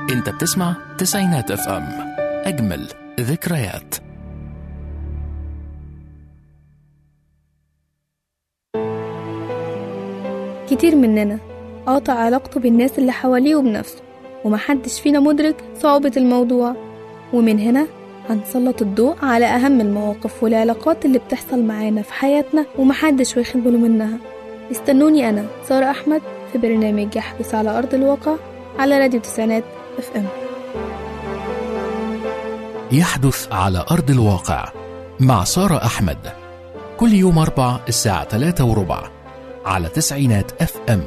انت بتسمع تسعينات اف ام اجمل ذكريات كتير مننا قاطع علاقته بالناس اللي حواليه وبنفسه ومحدش فينا مدرك صعوبة الموضوع ومن هنا هنسلط الضوء على أهم المواقف والعلاقات اللي بتحصل معانا في حياتنا ومحدش واخد باله منها استنوني أنا سارة أحمد في برنامج يحدث على أرض الواقع على راديو تسعينات اف ام يحدث على أرض الواقع مع سارة أحمد كل يوم أربع الساعة 3 وربع على تسعينات اف ام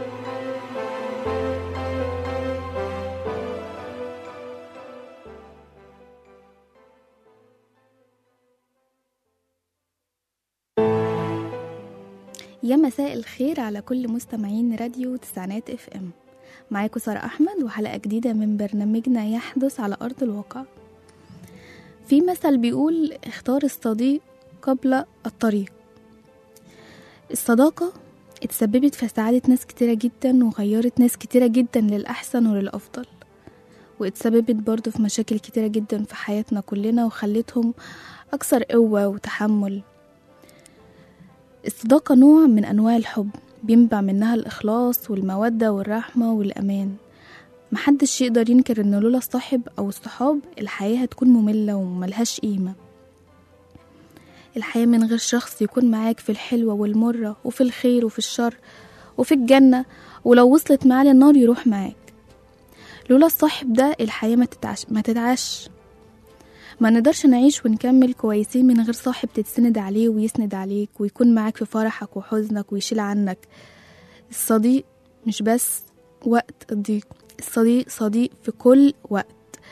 يا مساء الخير على كل مستمعين راديو تسعينات اف ام معاكم سارة أحمد وحلقة جديدة من برنامجنا يحدث على أرض الواقع في مثل بيقول اختار الصديق قبل الطريق الصداقة اتسببت في سعادة ناس كتيرة جدا وغيرت ناس كتيرة جدا للأحسن وللأفضل واتسببت برضه في مشاكل كتيرة جدا في حياتنا كلنا وخلتهم أكثر قوة وتحمل الصداقة نوع من أنواع الحب بينبع منها الإخلاص والمودة والرحمة والأمان محدش يقدر ينكر إن لولا الصاحب أو الصحاب الحياة هتكون مملة وملهاش قيمة الحياة من غير شخص يكون معاك في الحلوة والمرة وفي الخير وفي الشر وفي الجنة ولو وصلت معاه للنار يروح معاك لولا الصاحب ده الحياة ما تتعش ما تتعش ما نقدرش نعيش ونكمل كويسين من غير صاحب تتسند عليه ويسند عليك ويكون معاك في فرحك وحزنك ويشيل عنك الصديق مش بس وقت الضيق الصديق صديق في كل وقت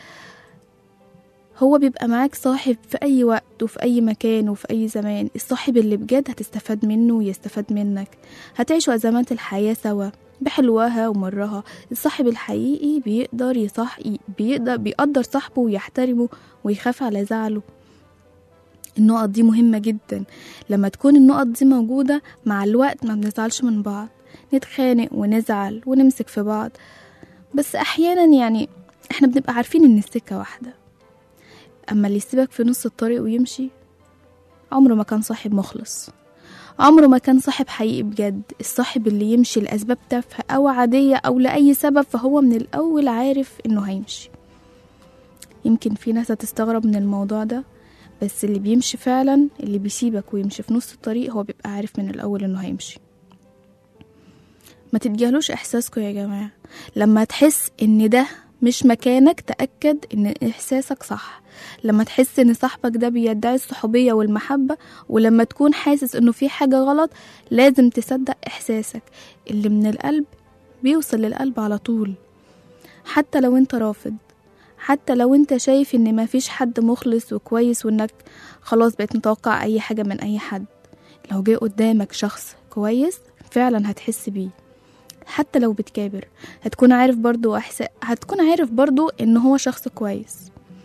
هو بيبقى معاك صاحب في أي وقت وفي أي مكان وفي أي زمان الصاحب اللي بجد هتستفاد منه ويستفاد منك هتعيشوا أزمات الحياة سوا بحلوها ومرها الصاحب الحقيقي بيقدر يصح بيقدر بيقدر صاحبه ويحترمه ويخاف على زعله النقط دي مهمة جدا لما تكون النقط دي موجودة مع الوقت ما بنزعلش من بعض نتخانق ونزعل ونمسك في بعض بس أحيانا يعني احنا بنبقى عارفين ان السكة واحدة أما اللي يسيبك في نص الطريق ويمشي عمره ما كان صاحب مخلص عمره ما كان صاحب حقيقي بجد الصاحب اللي يمشي لأسباب تافهة أو عادية أو لأي سبب فهو من الأول عارف إنه هيمشي يمكن في ناس هتستغرب من الموضوع ده بس اللي بيمشي فعلا اللي بيسيبك ويمشي في نص الطريق هو بيبقى عارف من الأول إنه هيمشي ما تتجاهلوش إحساسكم يا جماعة لما تحس إن ده مش مكانك تأكد إن إحساسك صح لما تحس إن صاحبك ده بيدعي الصحوبية والمحبة ولما تكون حاسس إنه في حاجة غلط لازم تصدق إحساسك اللي من القلب بيوصل للقلب على طول حتى لو انت رافض حتى لو انت شايف ان مفيش حد مخلص وكويس وانك خلاص بقيت متوقع اي حاجة من اي حد لو جه قدامك شخص كويس فعلا هتحس بيه حتى لو بتكابر هتكون عارف برضو أحس... هتكون عارف برضو ان هو شخص كويس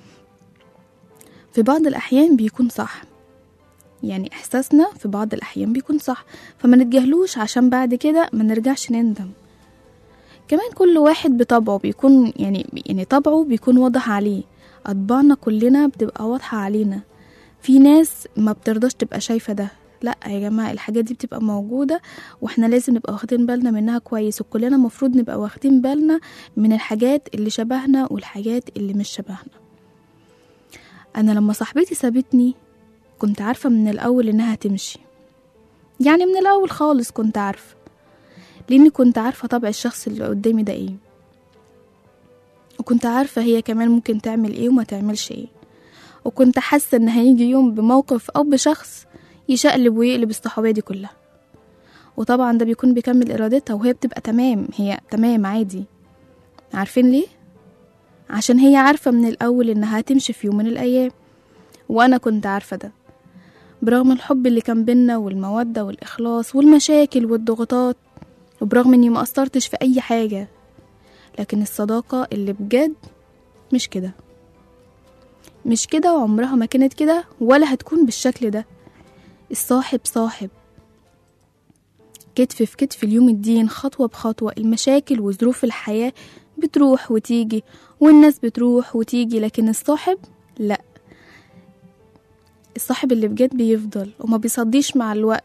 في بعض الأحيان بيكون صح يعني إحساسنا في بعض الأحيان بيكون صح فما نتجاهلوش عشان بعد كده ما نرجعش نندم كمان كل واحد بطبعه بيكون يعني يعني طبعه بيكون واضح عليه أطباعنا كلنا بتبقى واضحة علينا في ناس ما بترضاش تبقى شايفة ده لا يا جماعة الحاجات دي بتبقى موجودة واحنا لازم نبقى واخدين بالنا منها كويس وكلنا مفروض نبقى واخدين بالنا من الحاجات اللي شبهنا والحاجات اللي مش شبهنا انا لما صاحبتي سابتني كنت عارفة من الاول انها هتمشي يعني من الاول خالص كنت عارفة لاني كنت عارفة طبع الشخص اللي قدامي ده ايه وكنت عارفة هي كمان ممكن تعمل ايه وما تعملش ايه وكنت حاسة ان هيجي يوم بموقف او بشخص يشقلب ويقلب الصحوبية دي كلها وطبعا ده بيكون بيكمل ارادتها وهي بتبقى تمام هي تمام عادي عارفين ليه عشان هي عارفة من الأول إنها هتمشي في يوم من الأيام وأنا كنت عارفة ده برغم الحب اللي كان بينا والمودة والإخلاص والمشاكل والضغوطات وبرغم إني ما قصرتش في أي حاجة لكن الصداقة اللي بجد مش كده مش كده وعمرها ما كانت كده ولا هتكون بالشكل ده الصاحب صاحب كتف في كتف اليوم الدين خطوة بخطوة المشاكل وظروف الحياة بتروح وتيجي والناس بتروح وتيجي لكن الصاحب لا الصاحب اللي بجد بيفضل وما بيصديش مع الوقت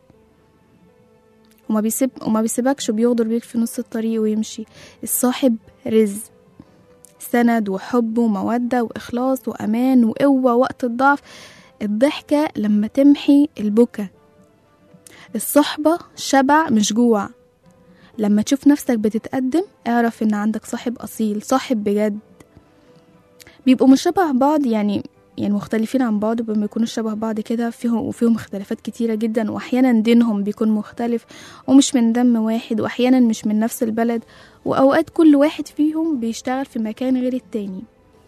وما بيسيب وما بيسيبكش وبيغدر بيك في نص الطريق ويمشي الصاحب رزق سند وحب ومودة وإخلاص وأمان وقوة وقت الضعف الضحكة لما تمحي البكا الصحبة شبع مش جوع لما تشوف نفسك بتتقدم اعرف ان عندك صاحب أصيل صاحب بجد بيبقوا مش شبه بعض يعني يعني مختلفين عن بعض وما يكونوش شبه بعض كده فيهم وفيهم اختلافات كتيرة جدا وأحيانا دينهم بيكون مختلف ومش من دم واحد وأحيانا مش من نفس البلد وأوقات كل واحد فيهم بيشتغل في مكان غير التاني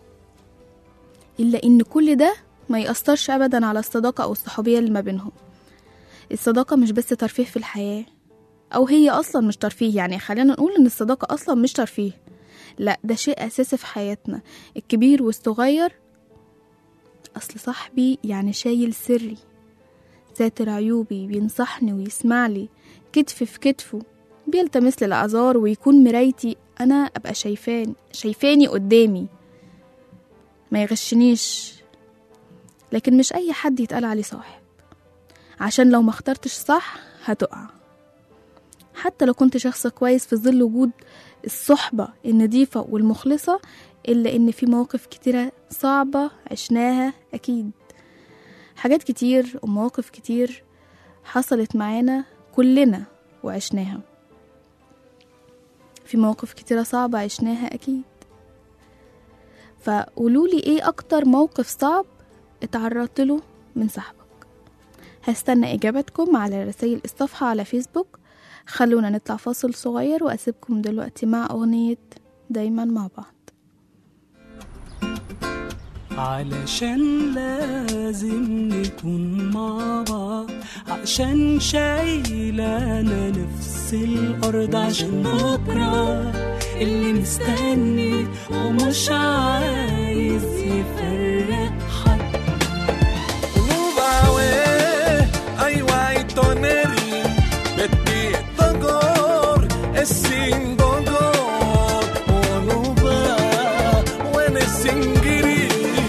إلا إن كل ده ما يأثرش أبدا على الصداقة أو الصحوبية اللي ما بينهم الصداقة مش بس ترفيه في الحياة أو هي أصلا مش ترفيه يعني خلينا نقول إن الصداقة أصلا مش ترفيه لا ده شيء أساسي في حياتنا الكبير والصغير أصل صاحبي يعني شايل سري ساتر عيوبي بينصحني ويسمع لي كتف في كتفه بيلتمس لي الأعذار ويكون مرايتي أنا أبقى شايفان شايفاني قدامي ما يغشنيش لكن مش أي حد يتقال عليه صاحب عشان لو ما اخترتش صح هتقع حتى لو كنت شخص كويس في ظل وجود الصحبة النظيفة والمخلصة إلا إن في مواقف كتيرة صعبة عشناها أكيد حاجات كتير ومواقف كتير حصلت معانا كلنا وعشناها في مواقف كتيرة صعبة عشناها أكيد فقولولي إيه أكتر موقف صعب اتعرضت له من صاحبك هستنى إجابتكم على رسائل الصفحة على فيسبوك خلونا نطلع فاصل صغير وأسيبكم دلوقتي مع أغنية دايما مع بعض علشان لازم نكون مع بعض عشان شايلانا نفس الأرض عشان بكرة اللي مستني ومش عايز يفرق حد Rubawe, ai guai toneri, beti togor, esin gogor, onuba, wene singiri.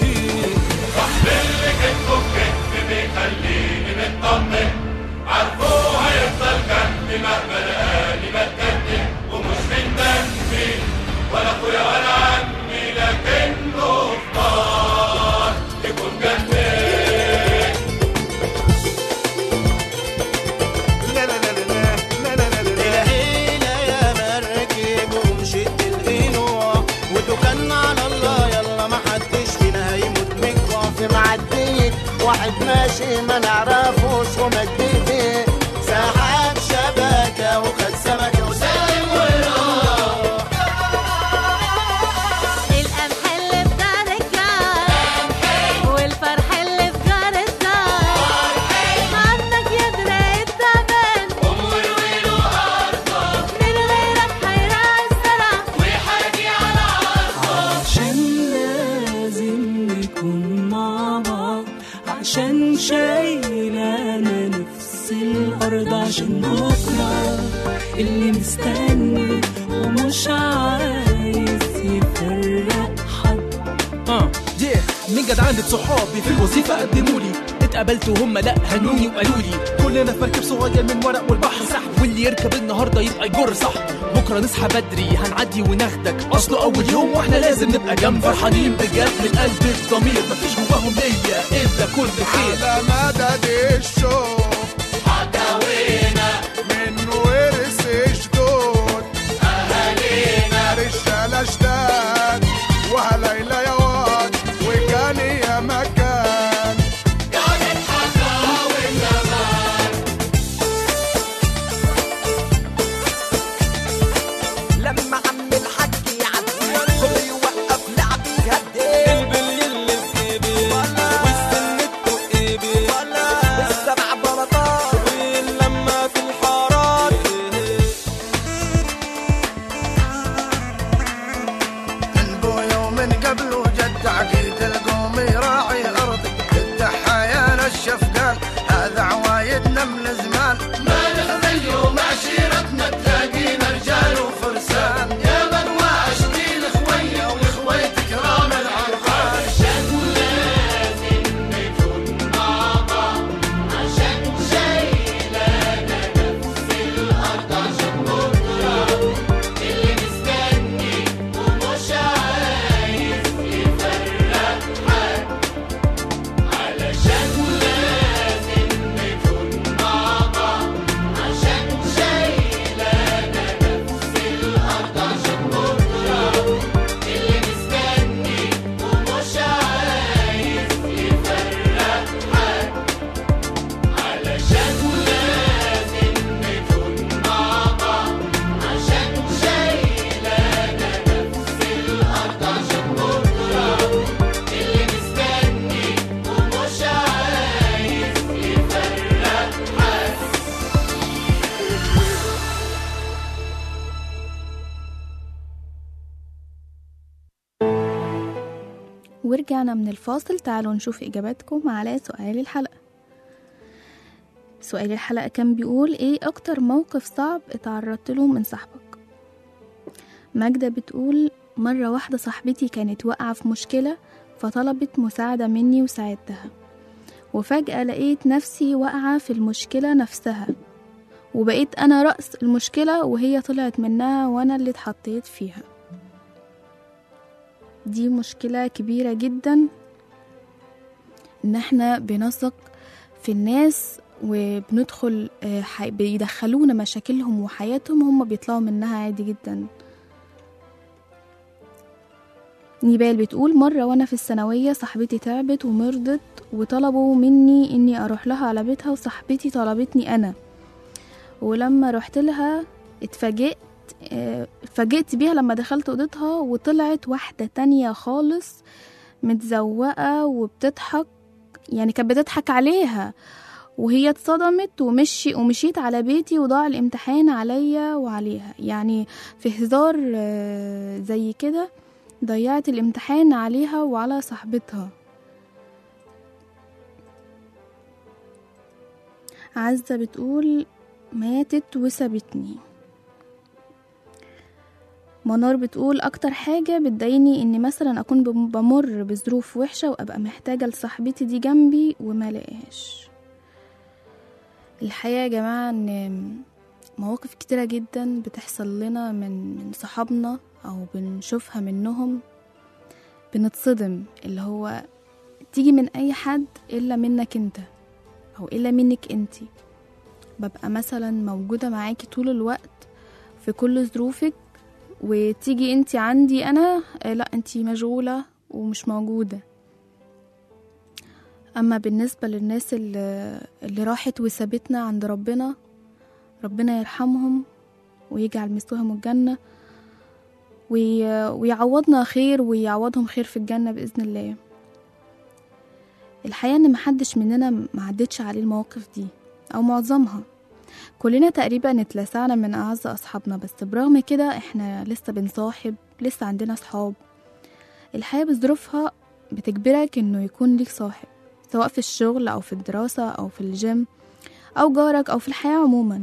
لا لا لا لا لا لا لا لا العيلة يا مركب ومشيت القنوع وتوكلنا على الله يلا ما حدش فينا هيموت من الجوع في معدية واحد ماشي ما نعرفوش ومد ايديه سحب شبكة وخد سمكة وسلم وراح القمح اللي في دار الجار والفرح اللي في جار الدار عنك يدرى التمن من غيرك هيراعي الزرع عشان لازم نكون مع بعض عشان شايلانا نفس الأرض عشان بكرة اللي مستني ومش عايز يفرق حد اه yeah. من جد عندي صحابي في الوظيفة قدموا لي اتقابلت وهم لا هنوني وقالوا لي كلنا في مركب صغير من ورق والبحر سحب واللي يركب النهارده يبقى يجر صح بكره نصحى بدري هنعدي وناخدك اصله اول يوم واحنا لازم نبقى جنب فرحانين بجد من قلب الضمير مفيش جواهم ليا الا كل خير على مدد الشوق حكاوينا من ورث جدود أهالينا رجالة جداد وهليلة يا واد وكان يا مكان لما عم الحاج يعدي كله يوقف لعب يهدي البلي اللي في ايدي والسن في ايدي السبع بلاطات ولما ورجعنا من الفاصل تعالوا نشوف إجاباتكم على سؤال الحلقة سؤال الحلقة كان بيقول إيه أكتر موقف صعب اتعرضت له من صاحبك ماجدة بتقول مرة واحدة صاحبتي كانت واقعة في مشكلة فطلبت مساعدة مني وساعدتها وفجأة لقيت نفسي واقعة في المشكلة نفسها وبقيت أنا رأس المشكلة وهي طلعت منها وأنا اللي اتحطيت فيها دي مشكلة كبيرة جدا إن احنا بنثق في الناس وبندخل آه، حي- بيدخلونا مشاكلهم وحياتهم هم بيطلعوا منها عادي جدا نيبال بتقول مرة وأنا في الثانوية صاحبتي تعبت ومرضت وطلبوا مني إني أروح لها على بيتها وصاحبتي طلبتني أنا ولما رحت لها اتفاجئت آه، اتفاجئت بيها لما دخلت اوضتها وطلعت واحدة تانية خالص متزوقة وبتضحك يعني كانت بتضحك عليها وهي اتصدمت ومشي ومشيت على بيتي وضاع الامتحان عليا وعليها يعني في هزار آه، زي كده ضيعت الامتحان عليها وعلى صاحبتها عزة بتقول ماتت وسابتني منار بتقول اكتر حاجة بتضايقني اني مثلا اكون بم- بمر بظروف وحشة وابقى محتاجة لصاحبتي دي جنبي وما لاقيهاش الحقيقة يا جماعة ان مواقف كتيرة جدا بتحصل لنا من من صحابنا او بنشوفها منهم بنتصدم اللي هو تيجي من اي حد الا منك انت او الا منك انتي ببقى مثلا موجودة معاكي طول الوقت في كل ظروفك وتيجي انتي عندي انا آه، لا انتي مشغولة ومش موجودة اما بالنسبة للناس اللي, اللي راحت وسابتنا عند ربنا ربنا يرحمهم ويجعل مثلهم الجنة وي... ويعوضنا خير ويعوضهم خير في الجنة بإذن الله الحقيقة ان محدش مننا معدتش عليه المواقف دي او معظمها كلنا تقريبا اتلسعنا من أعز أصحابنا بس برغم كده احنا لسه بنصاحب لسه عندنا صحاب الحياة بظروفها بتجبرك انه يكون ليك صاحب سواء في الشغل أو في الدراسة أو في الجيم أو جارك أو في الحياة عموما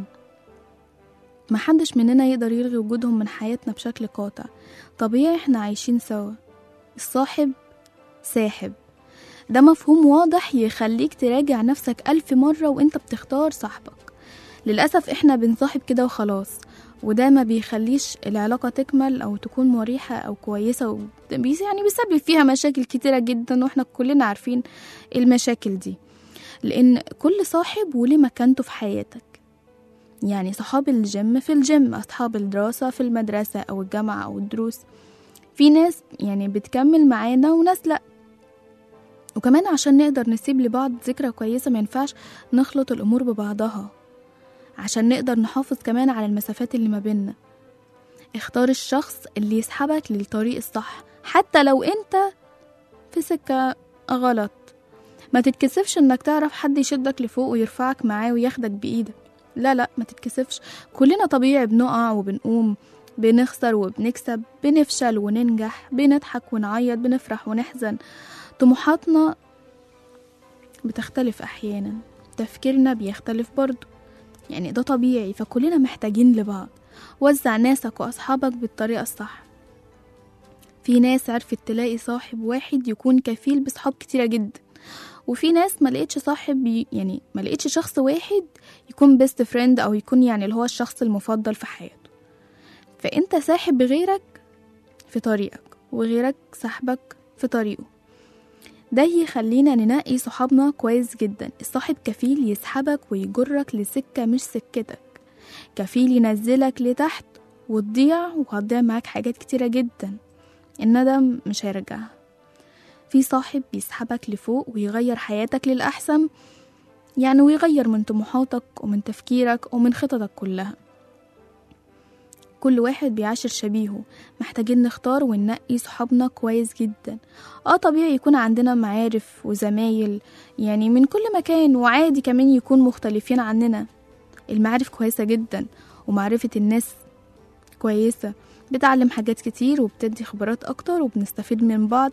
محدش مننا يقدر يلغي وجودهم من حياتنا بشكل قاطع طبيعي احنا عايشين سوا الصاحب ساحب ده مفهوم واضح يخليك تراجع نفسك ألف مرة وانت بتختار صاحبك للأسف احنا بنصاحب كده وخلاص وده ما بيخليش العلاقة تكمل أو تكون مريحة أو كويسة و... بيس- يعني بيسبب فيها مشاكل كتيرة جدا واحنا كلنا عارفين المشاكل دي لأن كل صاحب وليه مكانته في حياتك يعني صحاب الجيم في الجيم أصحاب الدراسة في المدرسة أو الجامعة أو الدروس في ناس يعني بتكمل معانا وناس لأ وكمان عشان نقدر نسيب لبعض ذكرى كويسة ما ينفعش نخلط الأمور ببعضها عشان نقدر نحافظ كمان على المسافات اللي ما بيننا اختار الشخص اللي يسحبك للطريق الصح حتى لو انت في سكة غلط ما تتكسفش انك تعرف حد يشدك لفوق ويرفعك معاه وياخدك بإيدك لا لا ما تتكسفش كلنا طبيعي بنقع وبنقوم بنخسر وبنكسب بنفشل وننجح بنضحك ونعيط بنفرح ونحزن طموحاتنا بتختلف أحيانا تفكيرنا بيختلف برضه يعني ده طبيعي فكلنا محتاجين لبعض وزع ناسك وأصحابك بالطريقة الصح في ناس عرفت تلاقي صاحب واحد يكون كفيل بصحاب كتيرة جدا وفي ناس ما لقيتش صاحب ي- يعني ما لقيتش شخص واحد يكون بيست فريند او يكون يعني اللي هو الشخص المفضل في حياته فانت ساحب غيرك في طريقك وغيرك سحبك في طريقه ده يخلينا ننقي صحابنا كويس جدا الصاحب كفيل يسحبك ويجرك لسكة مش سكتك كفيل ينزلك لتحت وتضيع وهتضيع معاك حاجات كتيرة جدا الندم مش هيرجعها في صاحب بيسحبك لفوق ويغير حياتك للأحسن يعني ويغير من طموحاتك ومن تفكيرك ومن خططك كلها كل واحد بيعاشر شبيهه محتاجين نختار وننقي صحابنا كويس جدا اه طبيعي يكون عندنا معارف وزمايل يعني من كل مكان وعادي كمان يكون مختلفين عننا المعارف كويسة جدا ومعرفة الناس كويسة بتعلم حاجات كتير وبتدي خبرات أكتر وبنستفيد من بعض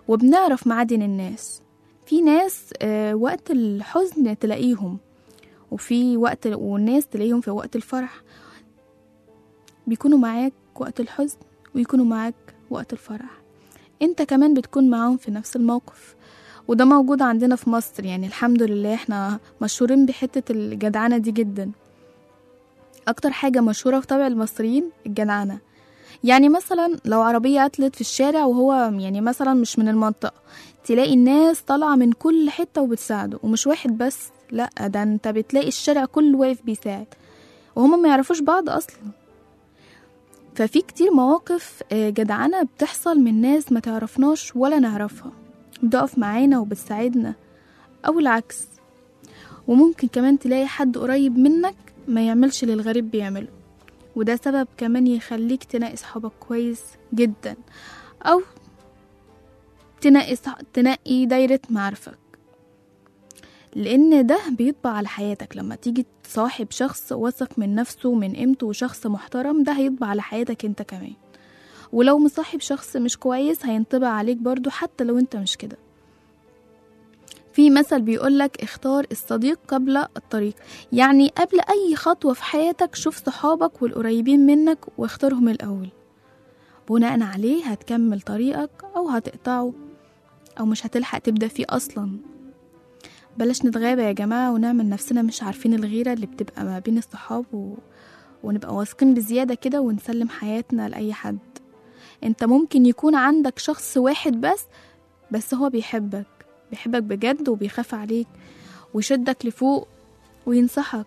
وبنعرف معادن الناس في ناس آه، وقت الحزن تلاقيهم وفي وقت والناس تلاقيهم في وقت الفرح بيكونوا معاك وقت الحزن ويكونوا معاك وقت الفرح انت كمان بتكون معاهم في نفس الموقف وده موجود عندنا في مصر يعني الحمد لله احنا مشهورين بحتة الجدعنة دي جدا اكتر حاجة مشهورة في طبع المصريين الجدعنة يعني مثلا لو عربية عطلت في الشارع وهو يعني مثلا مش من المنطقة تلاقي الناس طالعة من كل حتة وبتساعده ومش واحد بس لا ده انت بتلاقي الشارع كله واقف بيساعد وهما ما يعرفوش بعض اصلا ففي كتير مواقف آه، جدعنة بتحصل من ناس ما تعرفناش ولا نعرفها بتقف معانا وبتساعدنا أو العكس وممكن كمان تلاقي حد قريب منك ما يعملش للغريب بيعمله وده سبب كمان يخليك تنقي صحابك كويس جدا أو تنقي صح... تنقي دايرة معارفك لأن ده بيطبع على حياتك لما تيجي تصاحب شخص واثق من نفسه ومن قيمته وشخص محترم ده هيطبع على حياتك انت كمان ولو مصاحب شخص مش كويس هينطبع عليك برضو حتى لو انت مش كده في مثل بيقولك اختار الصديق قبل الطريق يعني قبل اي خطوة في حياتك شوف صحابك والقريبين منك واختارهم الاول بناء عليه هتكمل طريقك او هتقطعه او مش هتلحق تبدأ فيه اصلا بلاش نتغابى يا جماعة ونعمل نفسنا مش عارفين الغيرة اللي بتبقى ما بين الصحاب و... ونبقى واثقين بزيادة كده ونسلم حياتنا لأي حد انت ممكن يكون عندك شخص واحد بس بس هو بيحبك بيحبك بجد وبيخاف عليك ويشدك لفوق وينصحك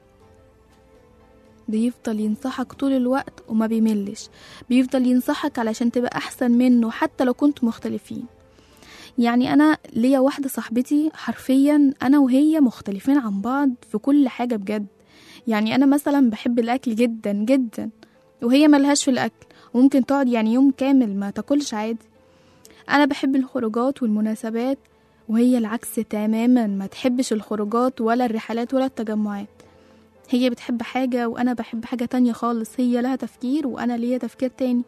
بيفضل ينصحك طول الوقت وما بيملش بيفضل ينصحك علشان تبقى أحسن منه حتى لو كنتوا مختلفين يعني أنا ليا واحدة صاحبتي حرفيا أنا وهي مختلفين عن بعض في كل حاجة بجد يعني أنا مثلا بحب الأكل جدا جدا وهي ملهاش في الأكل وممكن تقعد يعني يوم كامل ما تاكلش عادي أنا بحب الخروجات والمناسبات وهي العكس تماما ما تحبش الخروجات ولا الرحلات ولا التجمعات هي بتحب حاجة وأنا بحب حاجة تانية خالص هي لها تفكير وأنا ليا تفكير تاني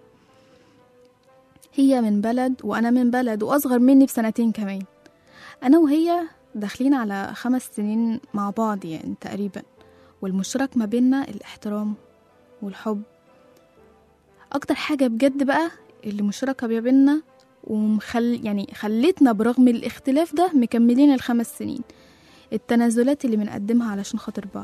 هي من بلد وأنا من بلد وأصغر مني بسنتين كمان أنا وهي داخلين على خمس سنين مع بعض يعني تقريبا والمشترك ما بيننا الاحترام والحب أكتر حاجة بجد بقى اللي مشتركة ما بيننا ومخل يعني خلتنا برغم الاختلاف ده مكملين الخمس سنين التنازلات اللي بنقدمها علشان خاطر بعض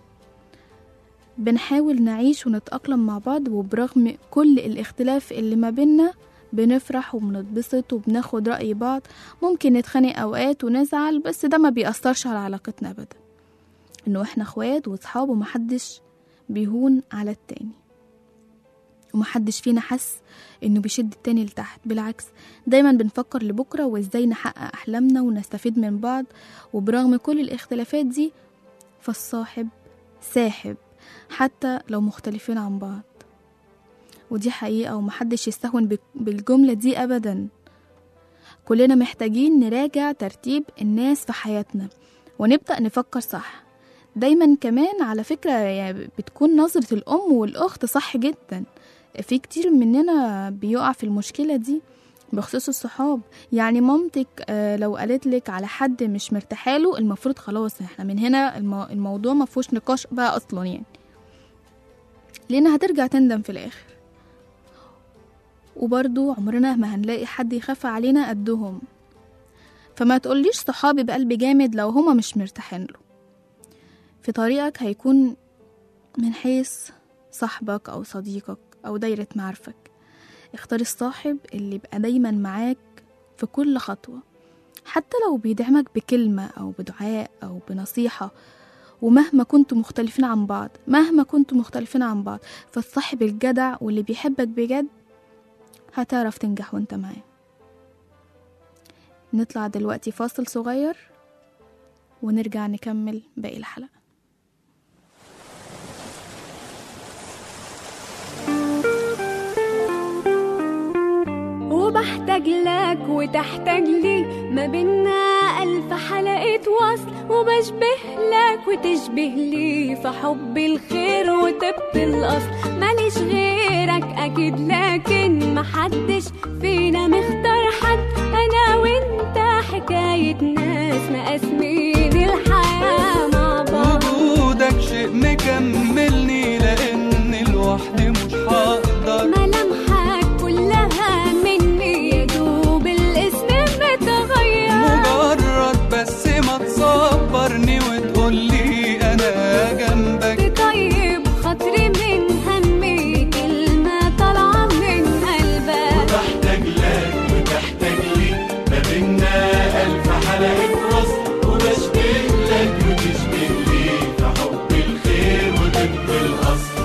بنحاول نعيش ونتأقلم مع بعض وبرغم كل الاختلاف اللي ما بينا بنفرح وبنتبسط وبناخد رأي بعض ممكن نتخانق أوقات ونزعل بس ده ما بيأثرش على علاقتنا أبدا إنه إحنا إخوات وصحاب ومحدش بيهون على التاني ومحدش فينا حس إنه بيشد التاني لتحت بالعكس دايما بنفكر لبكرة وإزاي نحقق أحلامنا ونستفيد من بعض وبرغم كل الاختلافات دي فالصاحب ساحب حتى لو مختلفين عن بعض ودي حقيقة ومحدش يستهون بك- بالجملة دي أبدا كلنا محتاجين نراجع ترتيب الناس في حياتنا ونبدأ نفكر صح دايما كمان على فكرة يعني بتكون نظرة الأم والأخت صح جدا في كتير مننا بيقع في المشكلة دي بخصوص الصحاب يعني مامتك آه، لو قالت لك على حد مش مرتاحاله المفروض خلاص احنا من هنا المو- الموضوع ما فيهوش نقاش بقى اصلا يعني لان هترجع تندم في الاخر وبرضو عمرنا ما هنلاقي حد يخاف علينا قدهم فما تقوليش صحابي بقلب جامد لو هما مش مرتاحين له في طريقك هيكون من حيث صاحبك أو صديقك أو دايرة معارفك اختار الصاحب اللي يبقى دايما معاك في كل خطوة حتى لو بيدعمك بكلمة أو بدعاء أو بنصيحة ومهما كنتوا مختلفين عن بعض مهما كنتوا مختلفين عن بعض فالصاحب الجدع واللي بيحبك بجد هتعرف تنجح وانت معاه نطلع دلوقتي فاصل صغير ونرجع نكمل باقي الحلقة وبحتاج لك وتحتاج لي ما بينا ألف حلقة وصل وبشبه لك وتشبه لي في حب الخير وطب الأصل ماليش غيرك أكيد لكن محدش فينا مختار حد أنا مقاسمين الحياة مع بعض وجودك شيء مكملني لان لوحدي مش هقدر ملامحك كلها مني يا دوب الاسم متغير مجرد بس ما تصبرني وتقولي انا جنبك تطيب خاطري من همي كلمة طالعة من قلبك بحتاج لك وتحتاج لي ما بينا ألف حلقة وصل وبشبه لك وتشبه لي في حب الخير وطب الأصل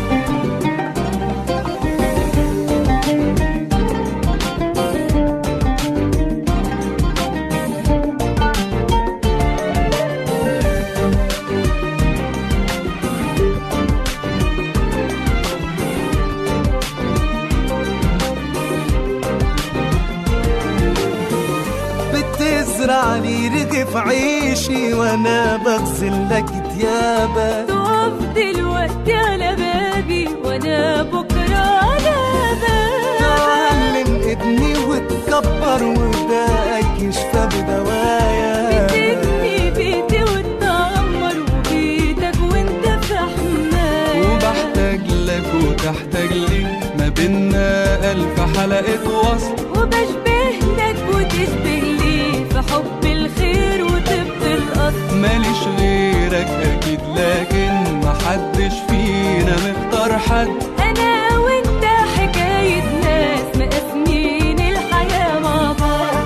بتزرع لي رغف عيشي وانا بغسل لك ديابك تقف دلوقتي على بابي وانا بكره على بابي تعلم ابني وتكبر وباقي يشفى بدوايا تبني بيتي وتعمر وبيتك وانت في حماية وبحتاج لك وتحتاج لي ما بينا ألف حلقة وصل وبشبه لك وتشبه لي في حب الخير وطب الأصل ماليش غيرك أكيد لكن محدش فينا مختار حد أنا وأنت حكاية ناس مقاسمين الحياة مع بعض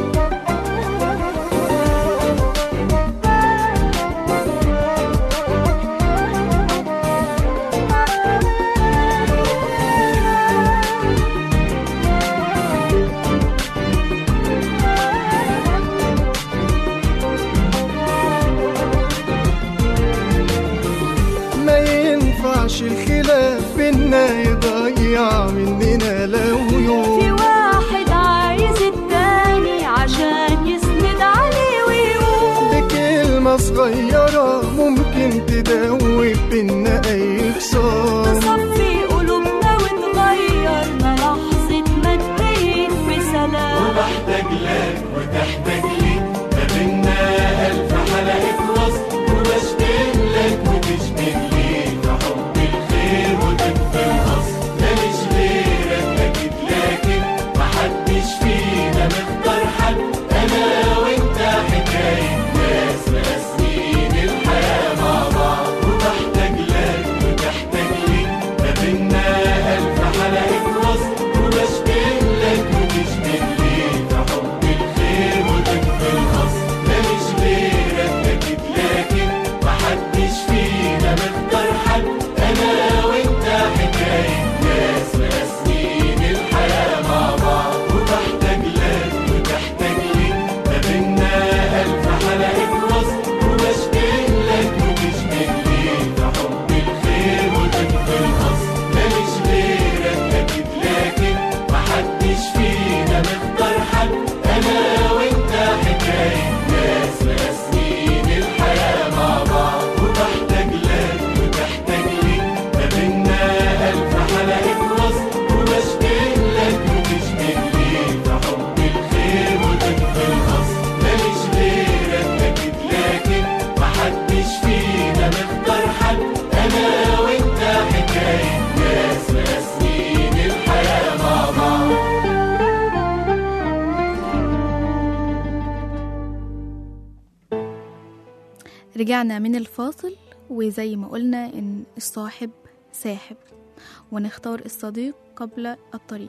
ما ينفعش الخلاف بينا يضيع مننا لو في يوم واحد عايز التاني عشان يسند عليه ويقول بكلمة صغيرة ممكن تدوب بينا أي خسارة تصفي قلوبنا وتغيرنا لحظة ما تبين بسلام وبحتاج لك وتحتاج لي ما بينا ألف حلقة وصل وبشبه لك وتشبه لي في حب الخير وطب الأصل ماليش غيرك أكيد لكن محدش فينا مختار حد أنا وأنت حكاية ناس مقاسمين الحياة مع بعض وبحتاج لك وتحتاج لي ما بينا ألف حلقة وصل وبشبه لك وتشبه لي في حب الخير وطب الأصل ماليش غيرك أكيد لكن محدش فينا مختار حد أنا وأنت حكاية ناس مقاسمين الحياة مع بعض وبحتاج لك وتحتاج لي ما بينا ألف حلقة وصل وبشبه لك وتشبه لي في حب الخير وطب الأصل ماليش غيرك أكيد لكن محدش فينا مختار حد أنا وأنت حكاية ناس مقاسمين الحياة مع بعض وبحتاج لك وتحتاج لي ما بينا ألف حلقة وصل وبشبه لك وتشبه لي في حب الخير وطب الأصل ماليش غيرك أكيد لكن محدش فينا مختار حد أنا وأنت حكاية ناس مقاسمين الحياة مع بعض رجعنا من الفاصل وزي ما قلنا إن الصاحب ساحب ونختار الصديق قبل الطريق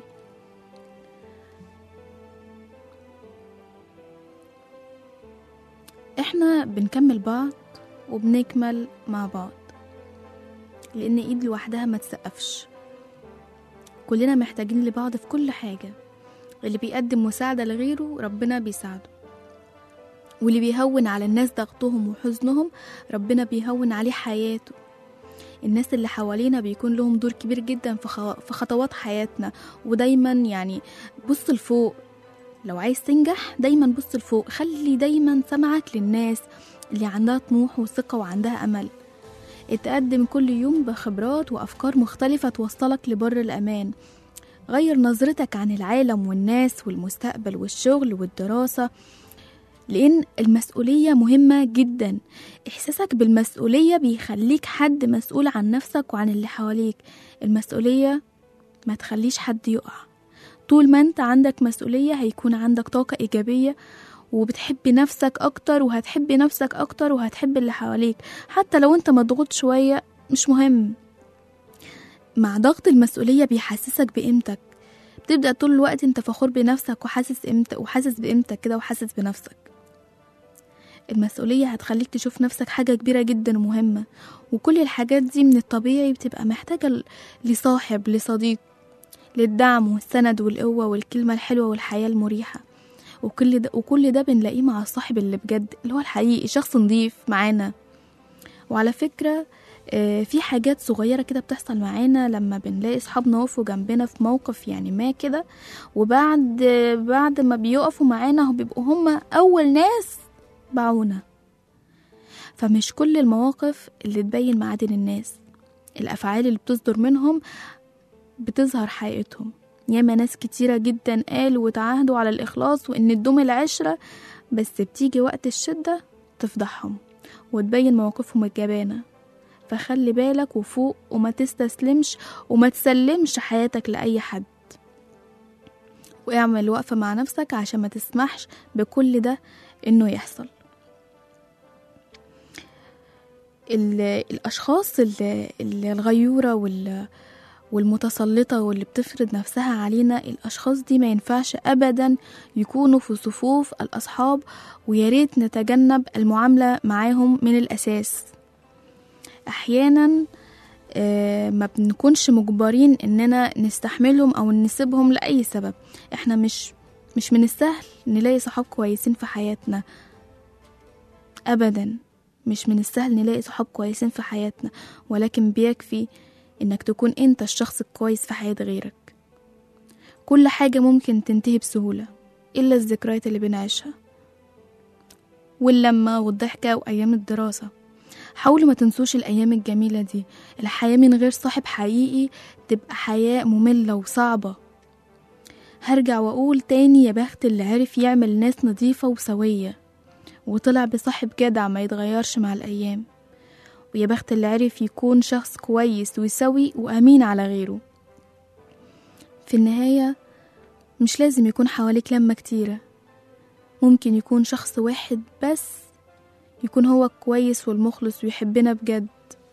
احنا بنكمل بعض وبنكمل مع بعض لأن إيد لوحدها ما تسقفش كلنا محتاجين لبعض في كل حاجة اللي بيقدم مساعدة لغيره ربنا بيساعده واللي بيهون على الناس ضغطهم وحزنهم ربنا بيهون عليه حياته الناس اللي حوالينا بيكون لهم دور كبير جدا في خو- في خطوات حياتنا ودايما يعني بص لفوق لو عايز تنجح دايما بص لفوق خلي دايما سمعك للناس اللي عندها طموح وثقة وعندها أمل اتقدم كل يوم بخبرات وأفكار مختلفة توصلك لبر الأمان غير نظرتك عن العالم والناس والمستقبل والشغل والدراسة لأن المسؤولية مهمة جدا إحساسك بالمسؤولية بيخليك حد مسؤول عن نفسك وعن اللي حواليك المسؤولية ما تخليش حد يقع طول ما انت عندك مسؤولية هيكون عندك طاقة إيجابية وبتحب نفسك أكتر وهتحب نفسك أكتر وهتحب اللي حواليك حتى لو انت مضغوط شوية مش مهم مع ضغط المسؤولية بيحسسك بقيمتك بتبدأ طول الوقت انت فخور بنفسك وحاسس قيمتك وحاسس بقيمتك كده وحاسس بنفسك المسؤولية هتخليك تشوف نفسك حاجة كبيرة جدا ومهمة وكل الحاجات دي من الطبيعي بتبقى محتاجة ل- لصاحب لصديق للدعم والسند والقوة والكلمة الحلوة والحياة المريحة وكل ده وكل ده بنلاقيه مع الصاحب اللي بجد اللي هو الحقيقي شخص نضيف معانا وعلى فكرة آه، في حاجات صغيرة كده بتحصل معانا لما بنلاقي صحابنا وقفوا جنبنا في موقف يعني ما كده وبعد آه، بعد ما بيقفوا معانا هم بيبقوا هما أول ناس باعونا فمش كل المواقف اللي تبين معادن الناس الأفعال اللي بتصدر منهم بتظهر حقيقتهم ياما ناس كتيرة جدا قالوا وتعاهدوا على الإخلاص وإن الدوم العشرة بس بتيجي وقت الشدة تفضحهم وتبين مواقفهم الجبانة فخلي بالك وفوق وما تستسلمش وما تسلمش حياتك لأي حد واعمل وقفة مع نفسك عشان ما تسمحش بكل ده إنه يحصل ال- الأشخاص اللي اللي الغيورة وال والمتسلطة واللي بتفرض نفسها علينا الأشخاص دي ما ينفعش أبدا يكونوا في صفوف الأصحاب وياريت نتجنب المعاملة معاهم من الأساس أحيانا آه، ما بنكونش مجبرين إننا نستحملهم أو نسيبهم لأي سبب إحنا مش مش من السهل نلاقي صحاب كويسين في حياتنا أبدا مش من السهل نلاقي صحاب كويسين في حياتنا ولكن بيكفي انك تكون انت الشخص الكويس في حياة غيرك كل حاجة ممكن تنتهي بسهولة إلا الذكريات اللي بنعيشها واللمة والضحكة وأيام الدراسة حاولوا ما تنسوش الأيام الجميلة دي الحياة من غير صاحب حقيقي تبقى حياة مملة وصعبة هرجع وأقول تاني يا بخت اللي عرف يعمل ناس نظيفة وسوية وطلع بصاحب جدع ما يتغيرش مع الأيام ويا بخت اللي عرف يكون شخص كويس وسوي وأمين على غيره في النهاية مش لازم يكون حواليك لمة كتيرة ممكن يكون شخص واحد بس يكون هو كويس والمخلص ويحبنا بجد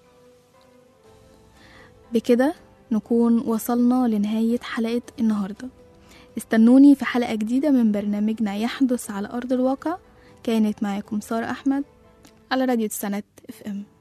بكده نكون وصلنا لنهاية حلقة النهاردة استنوني في حلقة جديدة من برنامجنا يحدث على أرض الواقع كانت معاكم سارة أحمد على راديو السنة اف ام